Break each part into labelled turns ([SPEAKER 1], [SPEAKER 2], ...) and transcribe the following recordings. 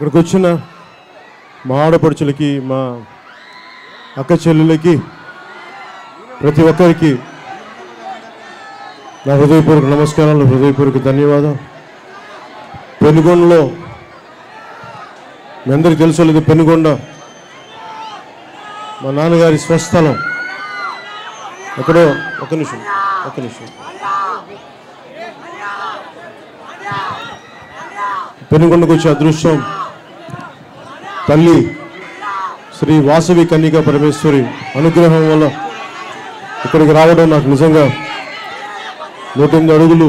[SPEAKER 1] ఇక్కడికి వచ్చిన మా ఆడపడుచులకి మా అక్క చెల్లెలకి ప్రతి ఒక్కరికి నా హృదయపూర్వక నమస్కారాలు హృదయపూర్వక ధన్యవాదాలు పెనుగొండలో మీ అందరికీ తెలుసు లేదు పెనుగొండ మా నాన్నగారి స్వస్థలం ఎక్కడో ఒక నిమిషం ఒక నిమిషం పెనుగొండకు వచ్చే అదృష్టం తల్లి శ్రీ వాసవి కన్నికా పరమేశ్వరి అనుగ్రహం వల్ల ఇక్కడికి రావడం నాకు నిజంగా నూట ఎనిమిది అడుగులు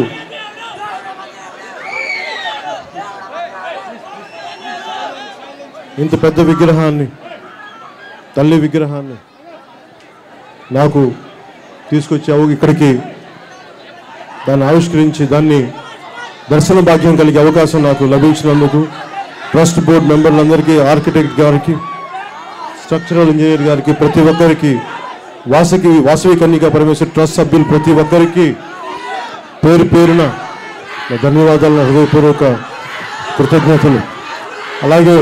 [SPEAKER 1] ఇంత పెద్ద విగ్రహాన్ని తల్లి విగ్రహాన్ని నాకు తీసుకొచ్చావు ఇక్కడికి దాన్ని ఆవిష్కరించి దాన్ని దర్శన భాగ్యం కలిగే అవకాశం నాకు లభించినందుకు ట్రస్ట్ బోర్డు మెంబర్లందరికీ ఆర్కిటెక్ట్ గారికి స్ట్రక్చరల్ ఇంజనీర్ గారికి ప్రతి ఒక్కరికి వాసకి వాసవి కన్నిక పరమేశ్వర ట్రస్ట్ సభ్యులు ప్రతి ఒక్కరికి పేరు పేరున నా ధన్యవాదాలు నా హృదయపూర్వక కృతజ్ఞతలు అలాగే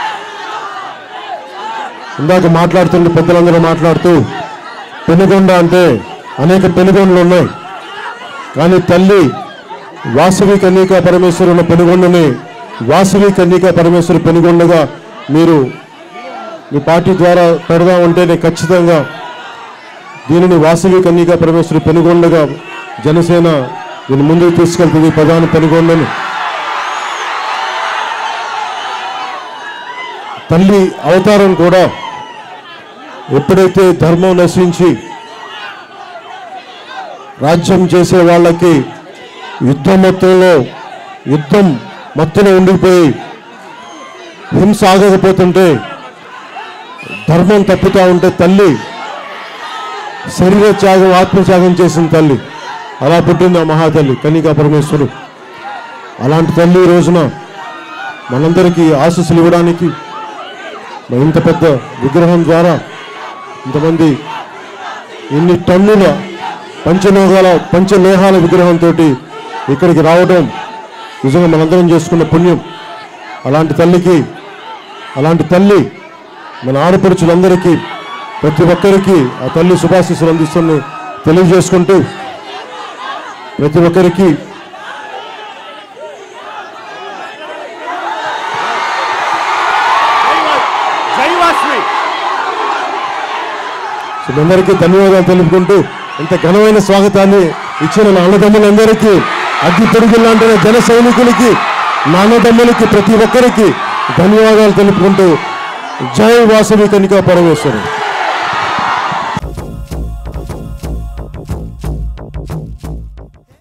[SPEAKER 1] ఇందాక మాట్లాడుతున్న పెద్దలందరూ మాట్లాడుతూ పెనుగొండ అంటే అనేక పెనుగొండలు ఉన్నాయి కానీ తల్లి వాసవి కన్యకా పరమేశ్వరు ఉన్న పెనుగొండని వాసవి కన్యకా పరమేశ్వరి పెనుగొండగా మీరు మీ పార్టీ ద్వారా పెడదామంటే నేను ఖచ్చితంగా దీనిని వాసవి కన్యకా పరమేశ్వరి పెనుగొండగా జనసేన దీన్ని ముందుకు తీసుకెళ్తుంది ప్రధాన పెనుగొండను తల్లి అవతారం కూడా ఎప్పుడైతే ధర్మం నశించి రాజ్యం చేసే వాళ్ళకి యుద్ధం మొత్తంలో యుద్ధం మత్తులో ఉండిపోయి హింస ఆగకపోతుంటే ధర్మం తప్పుతా ఉంటే తల్లి శరీర త్యాగం ఆత్మత్యాగం చేసిన తల్లి అలా పుట్టింది ఆ మహాతల్లి కన్నికా పరమేశ్వరు అలాంటి తల్లి ఈ రోజున మనందరికీ ఆశీస్సులు ఇవ్వడానికి మరి ఇంత పెద్ద విగ్రహం ద్వారా ఇంతమంది ఇన్ని టన్నుల పంచలోహాల పంచలోహాల విగ్రహంతో ఇక్కడికి రావడం నిజంగా మనందరం చేసుకున్న పుణ్యం అలాంటి తల్లికి అలాంటి తల్లి మన ఆడపడుచులందరికీ ప్రతి ఒక్కరికి ఆ తల్లి శుభాశీస్సులు అందిస్తున్న తెలియజేసుకుంటూ ప్రతి ఒక్కరికి
[SPEAKER 2] జై వాస్మి
[SPEAKER 1] సో మీ అందరికీ ధన్యవాదాలు తెలుపుకుంటూ ఇంత ఘనమైన స్వాగతాన్ని ఇచ్చిన నా అన్నదమ్ములందరికీ అగ్గి పొరుగులాంటి నా జన సైనికులకి నా అన్నదమ్ములకి ప్రతి ఒక్కరికి ధన్యవాదాలు తెలుపుకుంటూ జై వాసవి కనికా పరమేశ్వరం